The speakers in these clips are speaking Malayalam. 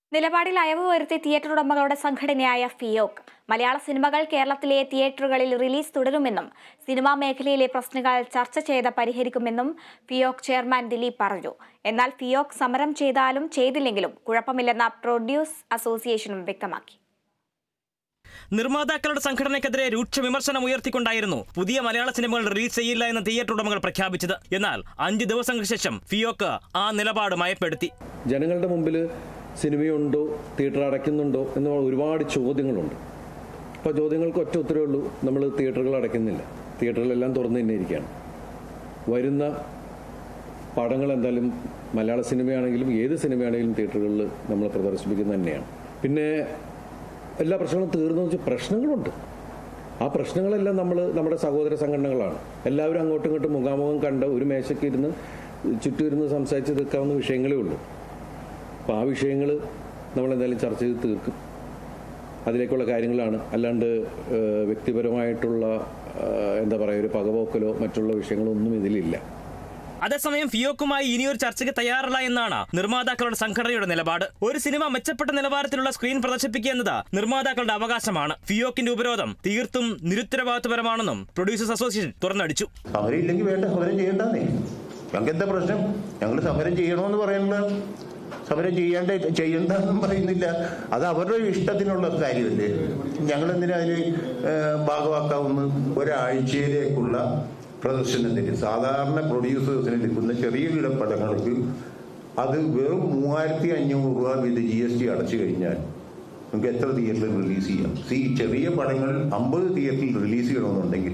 നിലപാടിൽ അയവ് വരുത്തി തിയേറ്റർ ഉടമകളുടെ സംഘടനയായ ഫിയോക് മലയാള സിനിമകൾ കേരളത്തിലെ തിയേറ്ററുകളിൽ റിലീസ് തുടരുമെന്നും സിനിമാ മേഖലയിലെ പ്രശ്നങ്ങൾ ചർച്ച ചെയ്ത് പരിഹരിക്കുമെന്നും ഫിയോക് ചെയർമാൻ ദിലീപ് പറഞ്ഞു എന്നാൽ ഫിയോക് സമരം ചെയ്താലും ചെയ്തില്ലെങ്കിലും കുഴപ്പമില്ലെന്ന പ്രൊഡ്യൂസ് അസോസിയേഷനും വ്യക്തമാക്കി നിർമ്മാതാക്കളുടെ സംഘടനയ്ക്കെതിരെ രൂക്ഷ വിമർശനം ഉയർത്തിക്കൊണ്ടായിരുന്നു പുതിയ മലയാള സിനിമകൾ റിലീസ് ചെയ്യില്ല എന്ന് തിയേറ്റർ ഉടമകൾ പ്രഖ്യാപിച്ചത് എന്നാൽ അഞ്ച് ദിവസങ്ങൾക്ക് ശേഷം ഫിയോക്ക് ആ നിലപാട് മയപ്പെടുത്തി ജനങ്ങളുടെ മുമ്പിൽ സിനിമയുണ്ടോ തിയേറ്റർ അടയ്ക്കുന്നുണ്ടോ എന്നുള്ള ഒരുപാട് ചോദ്യങ്ങളുണ്ട് അപ്പോൾ ചോദ്യങ്ങൾക്ക് ഒറ്റ ഉത്തരവേ ഉള്ളൂ നമ്മൾ തിയേറ്ററുകൾ അടയ്ക്കുന്നില്ല തിയേറ്ററുകളെല്ലാം തുറന്നു തന്നെ ഇരിക്കുകയാണ് വരുന്ന പടങ്ങൾ എന്തായാലും മലയാള സിനിമയാണെങ്കിലും ഏത് സിനിമയാണെങ്കിലും തിയേറ്ററുകളിൽ നമ്മൾ പ്രദർശിപ്പിക്കുന്നത് തന്നെയാണ് പിന്നെ എല്ലാ പ്രശ്നങ്ങളും തീർന്നു വെച്ചാൽ പ്രശ്നങ്ങളുണ്ട് ആ പ്രശ്നങ്ങളെല്ലാം നമ്മൾ നമ്മുടെ സഹോദര സംഘടനകളാണ് എല്ലാവരും അങ്ങോട്ടും ഇങ്ങോട്ടും മുഖാമുഖം കണ്ട് ഒരു മേശയ്ക്ക് ഇരുന്ന് ചുറ്റും ഇരുന്ന് സംസാരിച്ച് തീർക്കാവുന്ന വിഷയങ്ങളേ ഉള്ളൂ അപ്പോൾ ആ വിഷയങ്ങൾ നമ്മൾ എന്തായാലും ചർച്ച ചെയ്ത് തീർക്കും അതിലേക്കുള്ള കാര്യങ്ങളാണ് അല്ലാണ്ട് ഏഹ്, വ്യക്തിപരമായിട്ടുള്ള ഏഹ്, എന്താ പറയുക ഒരു പകപോക്കലോ മറ്റുള്ള വിഷയങ്ങളൊന്നും ഇതിലില്ല അതേസമയം ഫിയോക്കുമായി ഇനിയൊരു ചർച്ചയ്ക്ക് തയ്യാറല്ല എന്നാണ് നിർമ്മാതാക്കളുടെ സംഘടനയുടെ നിലപാട് ഒരു സിനിമ മെച്ചപ്പെട്ട നിലവാരത്തിലുള്ള സ്ക്രീൻ പ്രദർശിപ്പിക്കുക എന്നത് നിർമ്മാതാക്കളുടെ അവകാശമാണ് ഫിയോക്കിന്റെ ഉപരോധം തീർത്തും നിരുത്തരവാദിത്തപരമാണെന്നും പ്രൊഡ്യൂസേഴ്സ് അസോസിയേഷൻ തുറന്നടിച്ചു സമരം ഇല്ലെങ്കിൽ വേണ്ട സമരം ചെയ്യണ്ടെന്നേ ഞങ്ങൾക്ക് എന്താ പ്രശ്നം ഞങ്ങൾ സമരം ചെയ്യണമെന്ന് പറയുന്നത് സമരം ചെയ്യാണ്ട് ചെയ്യണ്ടെന്നും പറയുന്നില്ല അത് അവരുടെ ഇഷ്ടത്തിനുള്ള കാര്യമല്ലേ ഞങ്ങൾ എന്തിനാ അതിന് ഭാഗമാക്കാവുന്ന ഒരാഴ്ചയിലേക്കുള്ള പ്രദർശനത്തിന് സാധാരണ പ്രൊഡ്യൂസേഴ്സിന് ലഭിക്കുന്ന ചെറിയ കിട പടങ്ങൾക്ക് അത് വെറും മൂവായിരത്തി അഞ്ഞൂറ് രൂപ വിത്ത് ജി എസ് ടി അടച്ചു കഴിഞ്ഞാൽ നമുക്ക് എത്ര തിയേറ്ററിൽ റിലീസ് ചെയ്യാം സി ചെറിയ പടങ്ങൾ അമ്പത് തിയേറ്ററിൽ റിലീസ് ചെയ്യണമെന്നുണ്ടെങ്കിൽ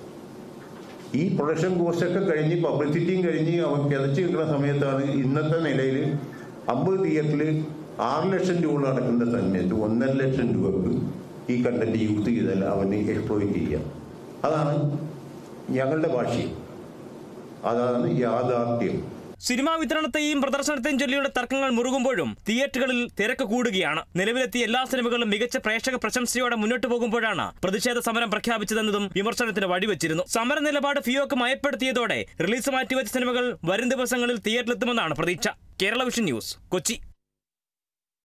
ഈ പ്രൊഡക്ഷൻ കോസ്റ്റ് ഒക്കെ കഴിഞ്ഞ് പബ്ലിസിറ്റിയും കഴിഞ്ഞ് അവൻ കിതച്ച് നിൽക്കുന്ന സമയത്താണ് ഇന്നത്തെ നിലയിൽ അമ്പത് തിയേറ്ററിൽ ആറ് ലക്ഷം രൂപ നടക്കുന്ന സമയത്ത് ഒന്നര ലക്ഷം രൂപക്ക് ഈ കണ്ടന്റ് യൂസ് ചെയ്താൽ അവന് എക്സ്പ്ലോയിറ്റ് ചെയ്യാം അതാണ് ഞങ്ങളുടെ ഭാഷ്യം അതാണ് യാഥാർത്ഥ്യം സിനിമാ വിതരണത്തെയും പ്രദർശനത്തെയും ചൊല്ലിയുള്ള തർക്കങ്ങൾ മുറുകുമ്പോഴും തിയേറ്ററുകളിൽ തിരക്ക് കൂടുകയാണ് നിലവിലെത്തിയ എല്ലാ സിനിമകളും മികച്ച പ്രേക്ഷക പ്രശംസയോടെ മുന്നോട്ട് പോകുമ്പോഴാണ് പ്രതിഷേധ സമരം പ്രഖ്യാപിച്ചതെന്നതും വിമർശനത്തിന് വഴിവെച്ചിരുന്നു സമര നിലപാട് ഫിയോക്ക് മയപ്പെടുത്തിയതോടെ റിലീസ് മാറ്റിവെച്ച സിനിമകൾ വരും ദിവസങ്ങളിൽ തിയേറ്ററിലെത്തുമെന്നാണ് പ്രതീക്ഷ കേരള വിഷൻ ന്യൂസ് കൊച്ചി